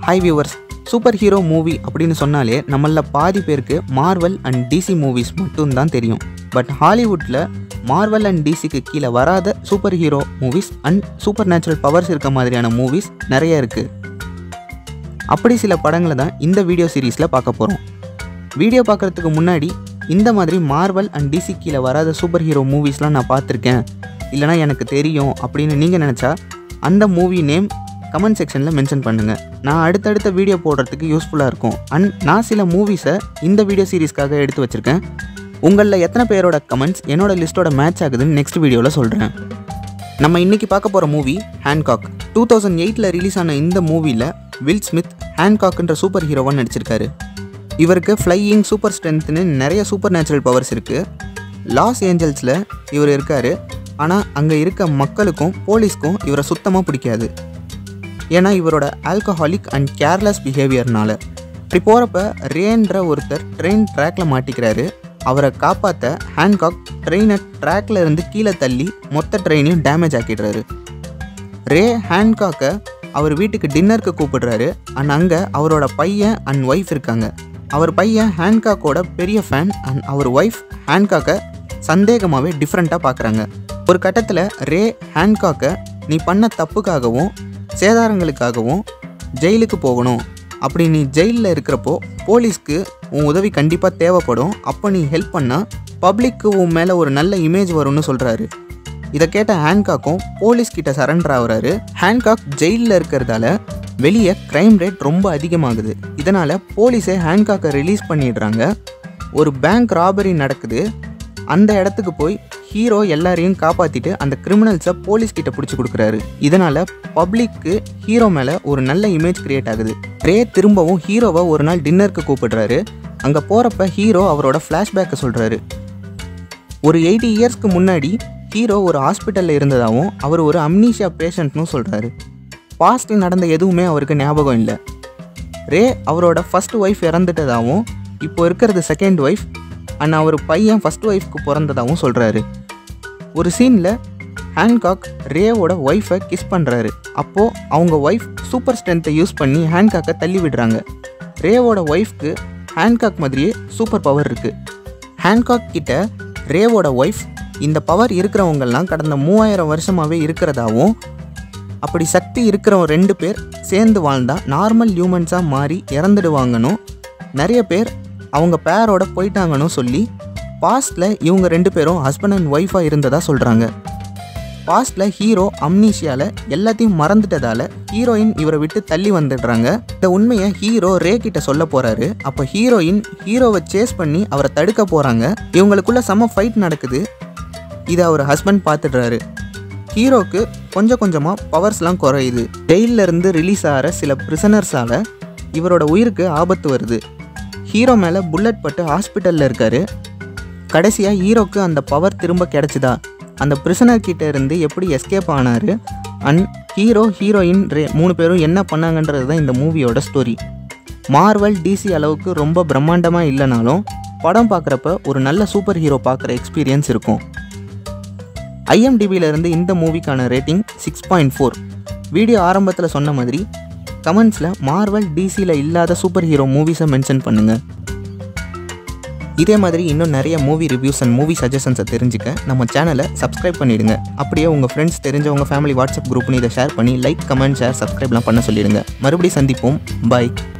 high viewers super hero movie அப்படின்னு சொன்னாலே நம்மள பாதி பேருக்கு மார்வல் அண்ட் டிசி மூவிஸ் மட்டும்தான் தெரியும் பட் ஹாலிவுட்டில் மார்வல் அண்ட் டிசிக்கு கீழே வராத super hero movies and super natural powers இருக்க மாதிரியான மூவிஸ் நிறைய இருக்குது அப்படி சில படங்களை தான் இந்த வீடியோ சீரீஸில் பார்க்க போகிறோம் வீடியோ பார்க்குறதுக்கு முன்னாடி இந்த மாதிரி மார்வல் அண்ட் டிசி கீழே வராத சூப்பர் ஹீரோ மூவிஸ்லாம் நான் பார்த்துருக்கேன் இல்லைனா எனக்கு தெரியும் அப்படின்னு நீங்கள் நினச்சா அந்த மூவி நேம் கமெண்ட் செக்ஷனில் மென்ஷன் பண்ணுங்கள் நான் அடுத்தடுத்த வீடியோ போடுறதுக்கு யூஸ்ஃபுல்லாக இருக்கும் அண்ட் நான் சில மூவிஸை இந்த வீடியோ சீரீஸ்க்காக எடுத்து வச்சுருக்கேன் உங்களில் எத்தனை பேரோட கமெண்ட்ஸ் என்னோட லிஸ்ட்டோட மேட்ச் ஆகுதுன்னு நெக்ஸ்ட் வீடியோவில் சொல்கிறேன் நம்ம இன்னைக்கு பார்க்க போகிற மூவி ஹேண்ட்காக் டூ தௌசண்ட் எயிட்டில் ரிலீஸ் ஆன இந்த மூவியில் வில் ஸ்மித் ஹேண்ட்காக்ன்ற சூப்பர் ஹீரோவாக நடிச்சிருக்காரு இவருக்கு ஃப்ளையிங் சூப்பர் ஸ்ட்ரென்த்னு நிறைய சூப்பர் நேச்சுரல் பவர்ஸ் இருக்குது லாஸ் ஏஞ்சல்ஸில் இவர் இருக்கார் ஆனால் அங்கே இருக்க மக்களுக்கும் போலீஸ்க்கும் இவரை சுத்தமாக பிடிக்காது ஏன்னா இவரோட ஆல்கஹாலிக் அண்ட் கேர்லெஸ் பிஹேவியர்னால இப்படி போகிறப்ப ரேன்ற ஒருத்தர் ட்ரெயின் ட்ராக்ல மாட்டிக்கிறாரு அவரை காப்பாற்ற ஹேண்ட்காக் ட்ரெயினை ட்ராக்ல இருந்து கீழே தள்ளி மொத்த ட்ரெயினையும் டேமேஜ் ஆக்கிடுறாரு ரே ஹேண்ட்காக்கை அவர் வீட்டுக்கு டின்னருக்கு கூப்பிடுறாரு அண்ட் அங்கே அவரோட பையன் அண்ட் ஒய்ஃப் இருக்காங்க அவர் பையன் ஹேண்ட்காக்கோட பெரிய ஃபேன் அண்ட் அவர் ஒய்ஃப் ஹேண்ட்காக்கை சந்தேகமாகவே டிஃப்ரெண்ட்டாக பார்க்குறாங்க ஒரு கட்டத்தில் ரே ஹேண்ட்காக்கை நீ பண்ண தப்புக்காகவும் சேதாரங்களுக்காகவும் ஜெயிலுக்கு போகணும் அப்படி நீ ஜெயிலில் இருக்கிறப்போ போலீஸ்க்கு உன் உதவி கண்டிப்பாக தேவைப்படும் அப்போ நீ ஹெல்ப் பண்ணால் பப்ளிக்கு உன் மேலே ஒரு நல்ல இமேஜ் வரும்னு சொல்கிறாரு இதை கேட்ட ஹேண்ட்காக்கும் போலீஸ் கிட்ட சரண்டர் ஆகுறாரு ஹேண்ட்காக் ஜெயிலில் இருக்கிறதால வெளியே க்ரைம் ரேட் ரொம்ப அதிகமாகுது இதனால் போலீஸே ஹேண்ட்காக்கை ரிலீஸ் பண்ணிடுறாங்க ஒரு பேங்க் ராபரி நடக்குது அந்த இடத்துக்கு போய் ஹீரோ எல்லாரையும் காப்பாற்றிட்டு அந்த கிரிமினல்ஸை போலீஸ் கிட்ட பிடிச்சி கொடுக்குறாரு இதனால் பப்ளிக்கு ஹீரோ மேலே ஒரு நல்ல இமேஜ் கிரியேட் ஆகுது ரே திரும்பவும் ஹீரோவை ஒரு நாள் டின்னருக்கு கூப்பிடுறாரு அங்கே போகிறப்ப ஹீரோ அவரோட ஃப்ளாஷ்பேக்கை சொல்கிறாரு ஒரு எயிட்டி இயர்ஸ்க்கு முன்னாடி ஹீரோ ஒரு ஹாஸ்பிட்டலில் இருந்ததாகவும் அவர் ஒரு அம்னீஷியா பேஷண்ட்னு சொல்கிறாரு பாஸ்டில் நடந்த எதுவுமே அவருக்கு ஞாபகம் இல்லை ரே அவரோட ஃபர்ஸ்ட் ஒய்ஃப் இறந்துட்டதாகவும் இப்போ இருக்கிறது செகண்ட் ஒய்ஃப் அண்ட் அவர் பையன் ஃபர்ஸ்ட் ஒய்ஃப்க்கு பிறந்ததாகவும் சொல்கிறாரு ஒரு சீனில் ஹேண்ட்காக் ரேவோட ஒய்ஃபை கிஸ் பண்ணுறாரு அப்போது அவங்க ஒய்ஃப் சூப்பர் ஸ்ட்ரென்த்தை யூஸ் பண்ணி ஹேண்ட்காக்கை தள்ளி விடுறாங்க ரேவோட ஒய்ஃப்க்கு ஹேண்ட்காக் மாதிரியே சூப்பர் பவர் இருக்குது ஹேண்ட்காக் கிட்ட ரேவோட ஒய்ஃப் இந்த பவர் இருக்கிறவங்கெல்லாம் கடந்த மூவாயிரம் வருஷமாகவே இருக்கிறதாவும் அப்படி சக்தி இருக்கிற ரெண்டு பேர் சேர்ந்து வாழ்ந்தா நார்மல் ஹியூமன்ஸாக மாறி இறந்துடுவாங்கன்னும் நிறைய பேர் அவங்க பேரோட போயிட்டாங்கன்னு சொல்லி பாஸ்டில் இவங்க ரெண்டு பேரும் ஹஸ்பண்ட் அண்ட் ஒய்ஃபாக இருந்ததா சொல்கிறாங்க பாஸ்டில் ஹீரோ அம்னீஷியாவில் எல்லாத்தையும் மறந்துட்டதால ஹீரோயின் இவரை விட்டு தள்ளி வந்துடுறாங்க இந்த உண்மையை ஹீரோ ரே கிட்ட சொல்ல போகிறாரு அப்போ ஹீரோயின் ஹீரோவை சேஸ் பண்ணி அவரை தடுக்க போகிறாங்க இவங்களுக்குள்ள செம ஃபைட் நடக்குது இதை அவர் ஹஸ்பண்ட் பார்த்துடுறாரு ஹீரோக்கு கொஞ்சம் கொஞ்சமாக பவர்ஸ்லாம் குறையுது ஜெயிலில் இருந்து ரிலீஸ் ஆகிற சில பிரிசனர்ஸால் இவரோட உயிருக்கு ஆபத்து வருது ஹீரோ மேலே புல்லட் பட்டு ஹாஸ்பிட்டலில் இருக்காரு கடைசியாக ஹீரோக்கு அந்த பவர் திரும்ப கிடைச்சிதா அந்த பிரிசனர் கிட்ட இருந்து எப்படி எஸ்கேப் ஆனார் அண்ட் ஹீரோ ஹீரோயின் ரே மூணு பேரும் என்ன பண்ணாங்கன்றது தான் இந்த மூவியோட ஸ்டோரி மார்வல் டிசி அளவுக்கு ரொம்ப பிரம்மாண்டமாக இல்லைனாலும் படம் பார்க்குறப்ப ஒரு நல்ல சூப்பர் ஹீரோ பார்க்குற எக்ஸ்பீரியன்ஸ் இருக்கும் ஐஎம்டிபியில இருந்து இந்த மூவிக்கான rating six point four video ஆரம்பத்தில் சொன்ன மாதிரி கமெண்ட்ஸில் மார்வல் டிசியில் இல்லாத சூப்பர் ஹீரோ மூவிஸை மென்ஷன் பண்ணுங்கள் இதே மாதிரி இன்னும் நிறைய மூவி ரிவ்யூஸ் அண்ட் மூவி சஜஷன்ஸை தெரிஞ்சுக்க நம்ம சேனலை சப்ஸ்கிரைப் பண்ணிடுங்க அப்படியே உங்கள் ஃப்ரெண்ட்ஸ் தெரிஞ்சவங்க ஃபேமிலி வாட்ஸ்அப் குரூப்னு இதை ஷேர் பண்ணி லைக் கமெண்ட் ஷேர் சப்ஸ்கிரைப்லாம் பண்ண சொல்லிடுங்க மறுபடியும் சந்திப்போம் பாய்